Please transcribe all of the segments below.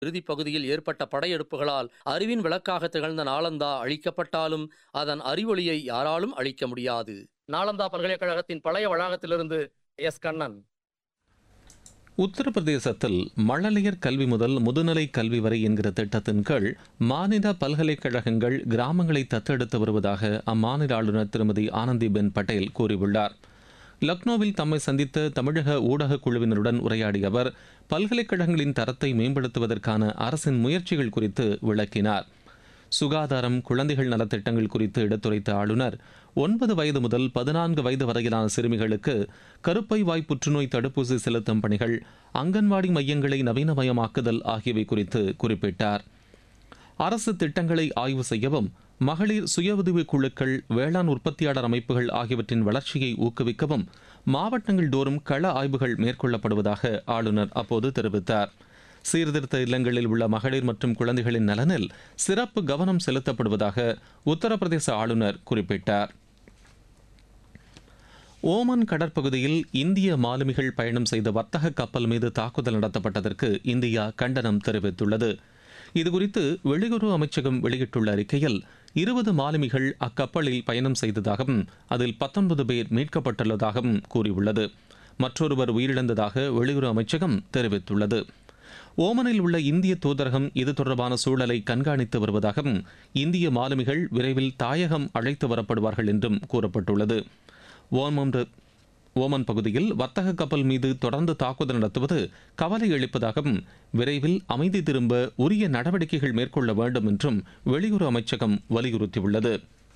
இறுதிப் பகுதியில் ஏற்பட்ட படையெடுப்புகளால் அறிவின் விளக்காக திகழ்ந்த நாளந்தா அழிக்கப்பட்டாலும் அதன் அறிவொளியை யாராலும் அழிக்க முடியாது நாளந்தா பல்கலைக்கழகத்தின் பழைய வளாகத்திலிருந்து எஸ் கண்ணன் உத்தரப்பிரதேசத்தில் மழலையர் கல்வி முதல் முதுநிலை கல்வி வரை என்கிற திட்டத்தின் கீழ் மாநில பல்கலைக்கழகங்கள் கிராமங்களை தத்தெடுத்து வருவதாக அம்மாநில ஆளுநர் திருமதி ஆனந்திபென் பட்டேல் கூறியுள்ளார் லக்னோவில் தம்மை சந்தித்த தமிழக ஊடகக் குழுவினருடன் உரையாடிய அவர் பல்கலைக்கழகங்களின் தரத்தை மேம்படுத்துவதற்கான அரசின் முயற்சிகள் குறித்து விளக்கினார் சுகாதாரம் குழந்தைகள் நலத்திட்டங்கள் குறித்து எடுத்துரைத்த ஆளுநர் ஒன்பது வயது முதல் பதினான்கு வயது வரையிலான சிறுமிகளுக்கு கருப்பை வாய் புற்றுநோய் தடுப்பூசி செலுத்தும் பணிகள் அங்கன்வாடி மையங்களை நவீனமயமாக்குதல் ஆகியவை குறித்து குறிப்பிட்டார் அரசு திட்டங்களை ஆய்வு செய்யவும் மகளிர் சுய உதவிக் குழுக்கள் வேளாண் உற்பத்தியாளர் அமைப்புகள் ஆகியவற்றின் வளர்ச்சியை ஊக்குவிக்கவும் மாவட்டங்கள் தோறும் கள ஆய்வுகள் மேற்கொள்ளப்படுவதாக ஆளுநர் அப்போது தெரிவித்தார் சீர்திருத்த இல்லங்களில் உள்ள மகளிர் மற்றும் குழந்தைகளின் நலனில் சிறப்பு கவனம் செலுத்தப்படுவதாக உத்தரப்பிரதேச ஆளுநர் குறிப்பிட்டார் ஓமன் கடற்பகுதியில் இந்திய மாலுமிகள் பயணம் செய்த வர்த்தக கப்பல் மீது தாக்குதல் நடத்தப்பட்டதற்கு இந்தியா கண்டனம் தெரிவித்துள்ளது இதுகுறித்து வெளியுறவு அமைச்சகம் வெளியிட்டுள்ள அறிக்கையில் இருபது மாலுமிகள் அக்கப்பலில் பயணம் செய்ததாகவும் அதில் பத்தொன்பது பேர் மீட்கப்பட்டுள்ளதாகவும் கூறியுள்ளது மற்றொருவர் உயிரிழந்ததாக வெளியுறவு அமைச்சகம் தெரிவித்துள்ளது ஓமனில் உள்ள இந்திய தூதரகம் இது தொடர்பான சூழலை கண்காணித்து வருவதாகவும் இந்திய மாலுமிகள் விரைவில் தாயகம் அழைத்து வரப்படுவார்கள் என்றும் கூறப்பட்டுள்ளது ஓமன் ஓமன் பகுதியில் வர்த்தக கப்பல் மீது தொடர்ந்து தாக்குதல் நடத்துவது கவலை அளிப்பதாகவும் விரைவில் அமைதி திரும்ப உரிய நடவடிக்கைகள் மேற்கொள்ள வேண்டும் என்றும் வெளியுறவு அமைச்சகம் வலியுறுத்தியுள்ளது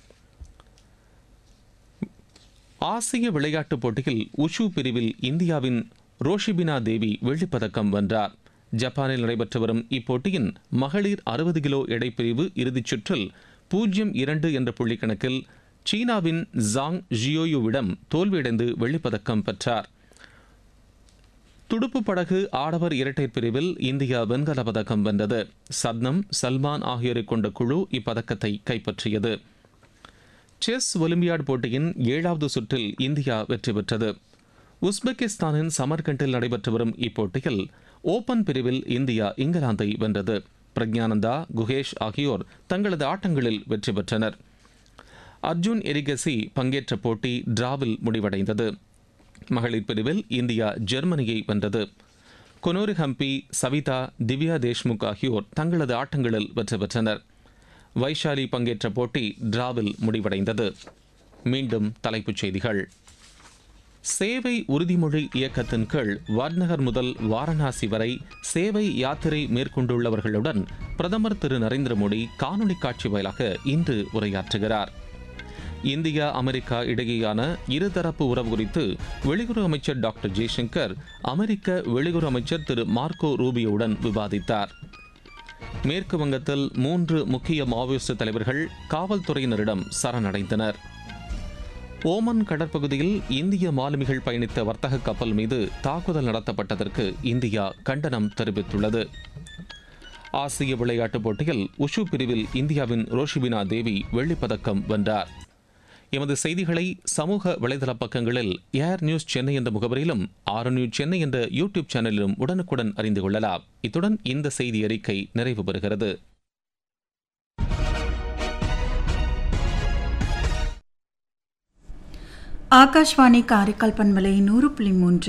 ஆசிய விளையாட்டுப் போட்டியில் உஷு பிரிவில் இந்தியாவின் ரோஷிபினா தேவி வெள்ளிப்பதக்கம் வென்றார் ஜப்பானில் நடைபெற்று வரும் இப்போட்டியின் மகளிர் அறுபது கிலோ எடைப்பிரிவு இறுதிச் சுற்றில் பூஜ்ஜியம் இரண்டு என்ற புள்ளிக்கணக்கில் சீனாவின் ஜாங் ஜியோயுவிடம் தோல்வியடைந்து வெள்ளிப்பதக்கம் பெற்றார் துடுப்பு படகு ஆடவர் இரட்டையர் பிரிவில் இந்தியா வெண்கல பதக்கம் வென்றது சத்னம் சல்மான் ஆகியோரை கொண்ட குழு இப்பதக்கத்தை கைப்பற்றியது செஸ் ஒலிம்பியாட் போட்டியின் ஏழாவது சுற்றில் இந்தியா வெற்றி பெற்றது உஸ்பெகிஸ்தானின் சமர்கண்டில் நடைபெற்று வரும் இப்போட்டியில் ஓபன் பிரிவில் இந்தியா இங்கிலாந்தை வென்றது பிரக்ஞானந்தா குகேஷ் ஆகியோர் தங்களது ஆட்டங்களில் வெற்றி பெற்றனர் அர்ஜுன் எரிகசி பங்கேற்ற போட்டி டிராவில் முடிவடைந்தது மகளிர் பிரிவில் இந்தியா ஜெர்மனியை வென்றது கொனோரி ஹம்பி சவிதா திவ்யா தேஷ்முக் ஆகியோர் தங்களது ஆட்டங்களில் வெற்றி பெற்றனர் வைஷாலி பங்கேற்ற போட்டி டிராவில் முடிவடைந்தது மீண்டும் தலைப்புச் செய்திகள் சேவை உறுதிமொழி இயக்கத்தின் கீழ் வாட்நகர் முதல் வாரணாசி வரை சேவை யாத்திரை மேற்கொண்டுள்ளவர்களுடன் பிரதமர் திரு நரேந்திர மோடி காணொலி காட்சி வாயிலாக இன்று உரையாற்றுகிறார் இந்தியா அமெரிக்கா இடையேயான இருதரப்பு உறவு குறித்து வெளியுறவு அமைச்சர் டாக்டர் ஜெய்சங்கர் அமெரிக்க வெளியுறவு அமைச்சர் திரு மார்க்கோ ரூபியோவுடன் விவாதித்தார் மேற்கு வங்கத்தில் மூன்று முக்கிய மாவோயிஸ்ட் தலைவர்கள் காவல்துறையினரிடம் சரணடைந்தனர் ஓமன் கடற்பகுதியில் இந்திய மாலுமிகள் பயணித்த வர்த்தக கப்பல் மீது தாக்குதல் நடத்தப்பட்டதற்கு இந்தியா கண்டனம் தெரிவித்துள்ளது ஆசிய விளையாட்டுப் போட்டியில் உஷு பிரிவில் இந்தியாவின் ரோஷிபினா தேவி வெள்ளிப்பதக்கம் வென்றார் எமது செய்திகளை சமூக வலைதள பக்கங்களில் ஏர் நியூஸ் சென்னை என்ற முகவரியிலும் ஆர் நியூஸ் சென்னை என்ற யூடியூப் சேனலிலும் உடனுக்குடன் அறிந்து கொள்ளலாம் இத்துடன் இந்த செய்தி அறிக்கை நிறைவு பெறுகிறது ஆகாஷ்வாணி காரைக்கால் பண்பலை நூறு புள்ளி மூன்று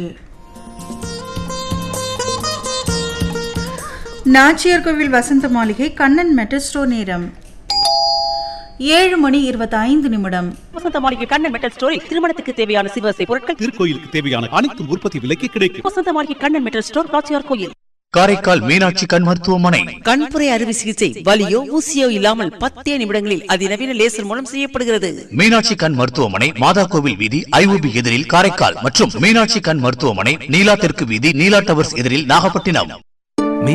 நாச்சியார் கோவில் வசந்த மாளிகை கண்ணன் மெட்டஸ்டோ நேரம் ஏழு மணி இருபத்தி ஐந்து நிமிடம் வசந்த மாளிகை கண்ணன் மெட்டல் ஸ்டோரி திருமணத்துக்கு தேவையான சிவசை பொருட்கள் திருக்கோயிலுக்கு தேவையான அனைத்து உற்பத்தி விலைக்கு கிடைக்கும் வசந்த மாளிகை கண்ணன் மெட்டல் ஸ்டோர் ராச்சியார் கோயில் காரைக்கால் மீனாட்சி கண் மருத்துவமனை கண்புரை அறுவை சிகிச்சை வலியோ ஊசியோ இல்லாமல் பத்தே நிமிடங்களில் அதிநவீன லேசர் மூலம் செய்யப்படுகிறது மீனாட்சி கண் மருத்துவமனை மாதா கோவில் வீதி ஐஓபி எதிரில் காரைக்கால் மற்றும் மீனாட்சி கண் மருத்துவமனை நீலா தெற்கு வீதி நீலா டவர்ஸ் எதிரில் நாகப்பட்டினம்